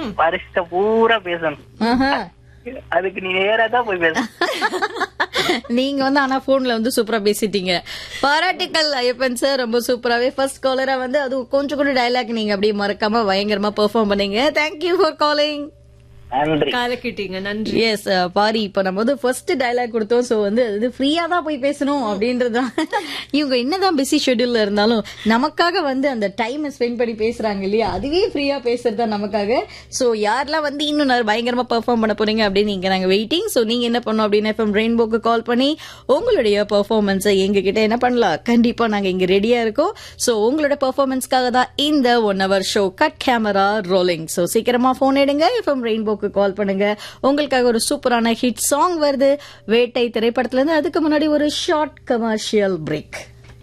ம். வருஷத்தை பூரா பேசணும் ஆஹா. அதுக்கு நீ நேரா தான் போய் பேசணும் நீங்க வந்து ஆனா போன்ல வந்து சூப்பரா பேசிட்டீங்க பாராட்டுக்கள் ஐயப்பன் சார் ரொம்ப சூப்பராவே ஃபர்ஸ்ட் காலரா வந்து அது கொஞ்சம் கூட டயலாக் நீங்க அப்படியே மறக்காம பயங்கரமா பெர்ஃபார்ம் பண்ணீங்க தேங்க்யூ ஃபார் காலிங் நன்றி கலக்கிட்டீங்க நன்றி எஸ் பாரி இப்ப நம்ம வந்து ஃபர்ஸ்ட் டயலாக் கொடுத்தோம் சோ வந்து அது ஃப்ரீயா தான் போய் பேசணும் அப்படின்றதுதான் இவங்க என்னதான் பிஸி ஷெட்யூல்ல இருந்தாலும் நமக்காக வந்து அந்த டைம் ஸ்பெண்ட் பண்ணி பேசுறாங்க இல்லையா அதுவே ஃப்ரீயா பேசுறது தான் நமக்காக சோ யாரெல்லாம் வந்து இன்னும் நான் பயங்கரமா பெர்ஃபார்ம் பண்ண போறீங்க அப்படின்னு நீங்க நாங்க வெயிட்டிங் சோ நீங்க என்ன பண்ணணும் அப்படின்னு எஃப்எம் ரெயின்போக்கு கால் பண்ணி உங்களுடைய பெர்ஃபார்மன்ஸை எங்க கிட்ட என்ன பண்ணலாம் கண்டிப்பா நாங்க இங்க ரெடியா இருக்கோம் சோ உங்களோட பெர்ஃபார்மன்ஸ்க்காக தான் இந்த one hour show cut camera rolling so சீக்கிரமா போன் எடுங்க எஃப்எம் ரெயின்போக்கு கால் பண்ணுங்க உங்களுக்காக ஒரு சூப்பரான ஹிட் சாங் வருது வேட்டை திரைப்படத்துல இருந்து அதுக்கு முன்னாடி ஒரு ஷார்ட் கமர்ஷியல் பிரேக்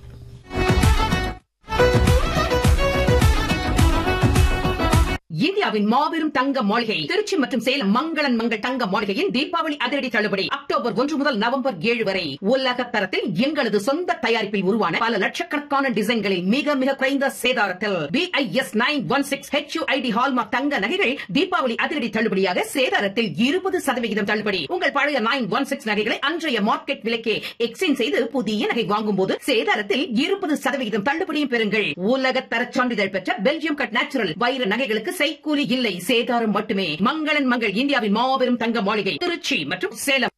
இந்தியாவின் மாபெரும் தங்க மாளிகை திருச்சி மற்றும் சேலம் மங்களன் மங்கள் தங்க மாளிகையின் தீபாவளி அதிரடி தள்ளுபடி அக்டோபர் ஒன்று முதல் நவம்பர் ஏழு வரை உலக தரத்தில் எங்களது சொந்த தயாரிப்பில் உருவான பல லட்சக்கணக்கான டிசைன்களில் மிக மிக குறைந்த சேதாரத்தில் BIS nine one six HUID hallmark தங்க நகைகள் தீபாவளி அதிரடி தள்ளுபடியாக சேதாரத்தில் இருபது சதவிகிதம் தள்ளுபடி உங்கள் பழைய நைன் ஒன் சிக்ஸ் நகைகளை அன்றைய மார்க்கெட் விலைக்கே எக்ஸ்சேஞ்ச் செய்து புதிய நகை வாங்கும் போது சேதாரத்தில் இருபது சதவிகிதம் தள்ளுபடியும் பெறுங்கள் உலக தரச் சான்றிதழ் பெற்ற பெல்ஜியம் கட் நேச்சுரல் வைர நகைகளுக்கு செய்கூலி இல்லை சேதாரம் மட்டுமே மங்களன் மங்கள் இந்தியாவின் மாபெரும் தங்க மாளிகை திருச்சி மற்றும் சேலம்